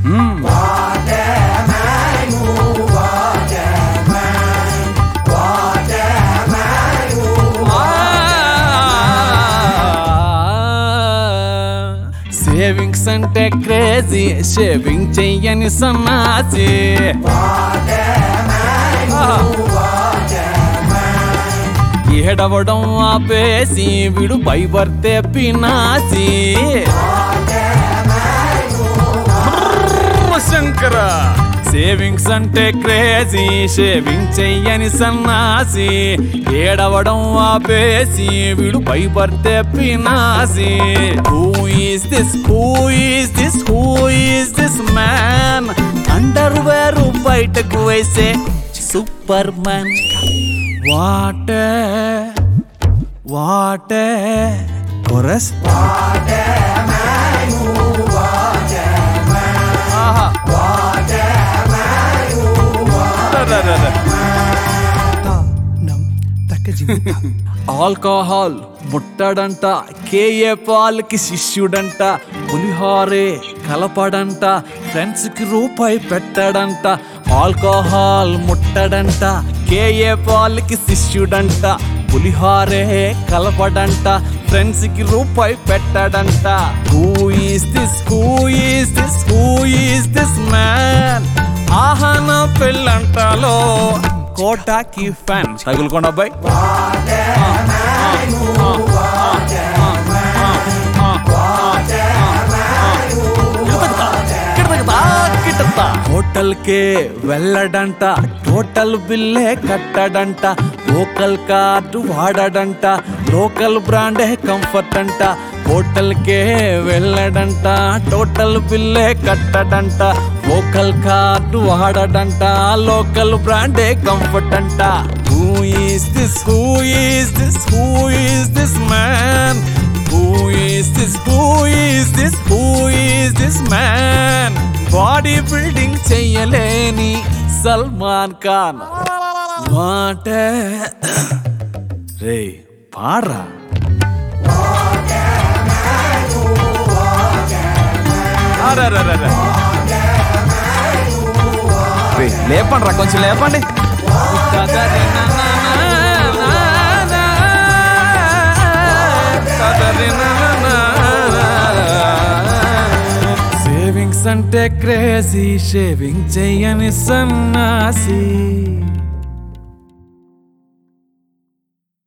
Savings అంటే crazy shaving చెయ్యని సన్నాసి ఏడవడం ఆపేసి వీడు భయపడితే పినాసి శంకర సేవింగ్స్ అంటే క్రేజీ షేవింగ్ చెయ్యని సన్నాసి ఏడవడం ఆపేసి వీడు భయపడితే పినాసి who is this who is this who is this man underwear బయటకు వేసే సూపర్ మ్యాన్ వాటే వాటే కొరస్ నం తక్క జీవిత ఆల్కహాల్ ముట్టడంట కేఏ పాల్కి శిష్యుడంట పులిహారే కలపడంట ఫ్రెండ్స్ కి రూపాయి పెట్టడంట ఆల్కహాల్ ముట్టడంట కేఏ పాల్కి శిష్యుడంట పులిహారే కలపడంట ఫ్రెండ్స్ కి రూపాయి పెట్టడంట who is this who is this who is this man ఆహన పెళ్ళంటలో కోటాకి ఫ్యాన్ తగులుకోండి అబ్బాయి హోటల్ కే వెళ్ళడంట టోటల్ బిల్లే కట్టడంట లోకల్ కార్డు వాడడంట లోకల్ బ్రాండే కంఫర్ట్ అంట హోటల్ కే వెళ్ళడంట టోటల్ బిల్లే కట్టడంట లోకల్ కార్డు వాడడంట లోకల్ బ్రాండే కంఫర్ట్ అంట who is this who is this who is this man who is this who is this who is this man body building చెయ్యలేని సల్మాన్ ఖాన్ మాట రే పాడరా అరెరెరెరె. రే, లేపండి రా కొంచెం లేపండి కదరి నా నా నా నా నా. కదరి నా నా నా. సేవింగ్స్ అంటే క్రేజీ షేవింగ్ చెయ్యని సన్నాసి